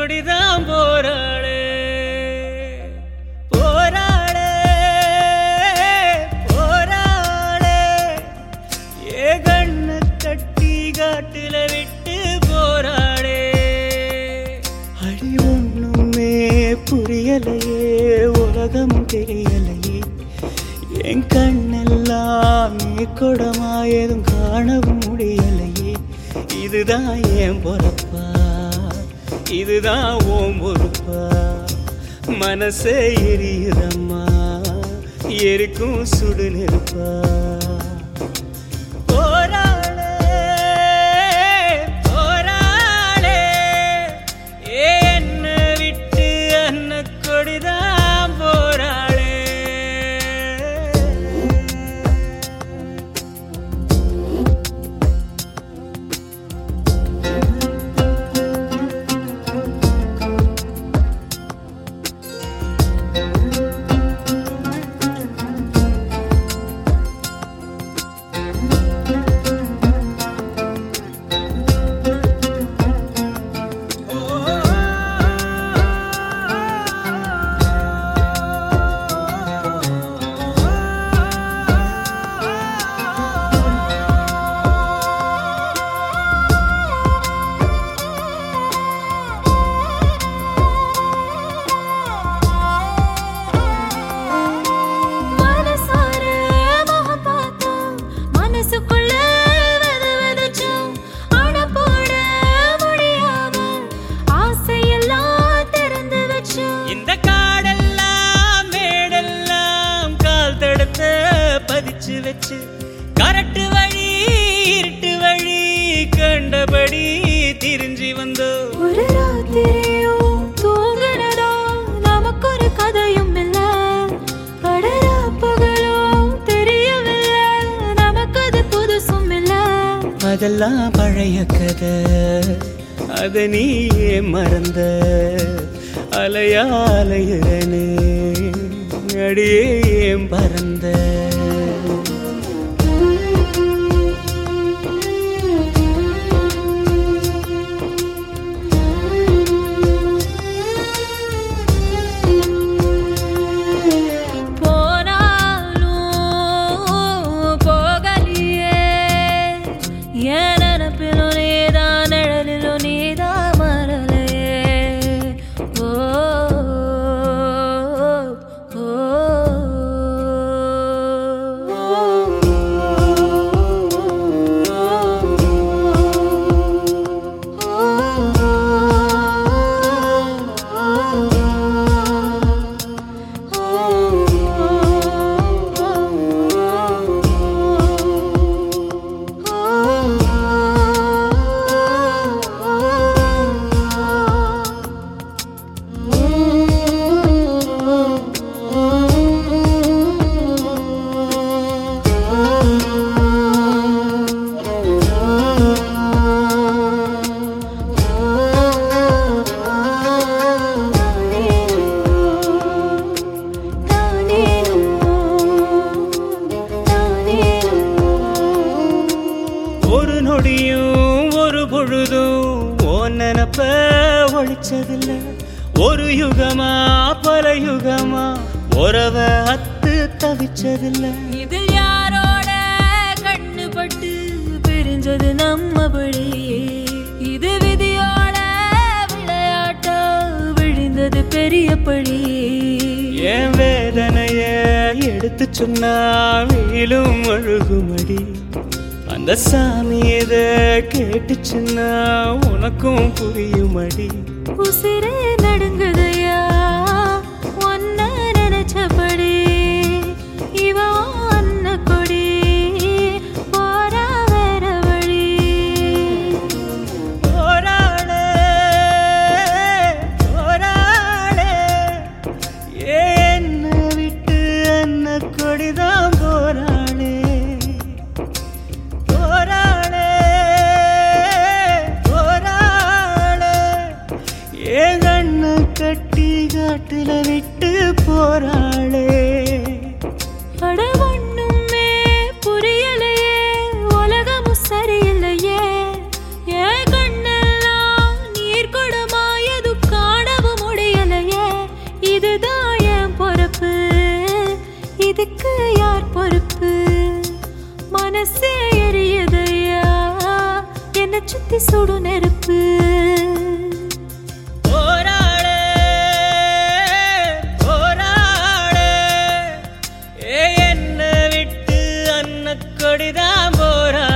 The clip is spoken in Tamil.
கொடிதான் போராளே போராளே போராளே ஏ கண்ண கட்டி காட்டுல விட்டு போராளே அடி ஒண்ணுமே புரியலையே உலகம் தெரியலையே என் கண்ணெல்லாம் நீ கொடமா எதுவும் காணவும் முடியலையே இதுதான் என் பொறப்பா இதுதான் ஓம் பொறுப்பா மனசே எரியுதம்மா எரிக்கும் சுடு நெருப்பா போராளே போராளே என்ன விட்டு அன்ன கொடிதான் போராளே மனசார முகம் பார்த்தோம் மனசுக்குள்ள வெத வெதச்சோம் அண போட முடியாம ஆசையெல்லாம் திறந்து வச்சோம் இந்த காடெல்லாம் மேடெல்லாம் கால் தடத்த பதிச்சு வச்சு கரட்டு வழி இருட்டு வழி கண்டபடி திரிஞ்சு வந்தோம் ஒரு ராத்திரியும் தூங்குனதோ நமக்கு ஒரு கதையும் இல்ல கடலா பகலோ தெரியவில்லை நமக்கு அது புதுசும் இல்ல அதெல்லாம் பழைய கதை அத நீயே மறந்த அலையா அலையுறனே அடியே ஏன் பறந்த போனாலும் போகலியே என் நினப்பிலும் நீதான் நிழலிலும் நீதான் மறலையே ஓ ஒரு நொடியும் ஒரு பொழுதும் ஓ நினப்ப ஒழிச்சதில்ல ஒரு யுகமா பல யுகமா உறவ அத்து தவிச்சதில்ல இதில் யாரோட கண்ணுபட்டு பிரிஞ்சது நம்மபடி இது விதியோட விளையாட்டா விழுந்தது பெரிய பழி என் வேதனைய எடுத்து சொன்னா வெயிலும் அழுகுமடி அந்த சாமி இத கேட்டுச்சுன்னா உனக்கும் புரியுமடி உசிரே நடுங்குதையா ஒன்ன நினைச்சபடி இவ அன்ன கொடி போரா வேற வழி போராளே போராளே என்ன விட்டு அன்ன கொடிதான் போராளே போராளே போராளே ஏ கண்ண கட்டி காட்டுல விட்டு போராளே அட ஒண்ணுமே புரியலையே உலகமும் சரியில்லையே என் கண்ணெல்லாம் நீர் குடமா எது நெத்தி சுடு நெருப்பு போராளே போராளே ஏ என்ன விட்டு அன்ன கொடிதான் போராளே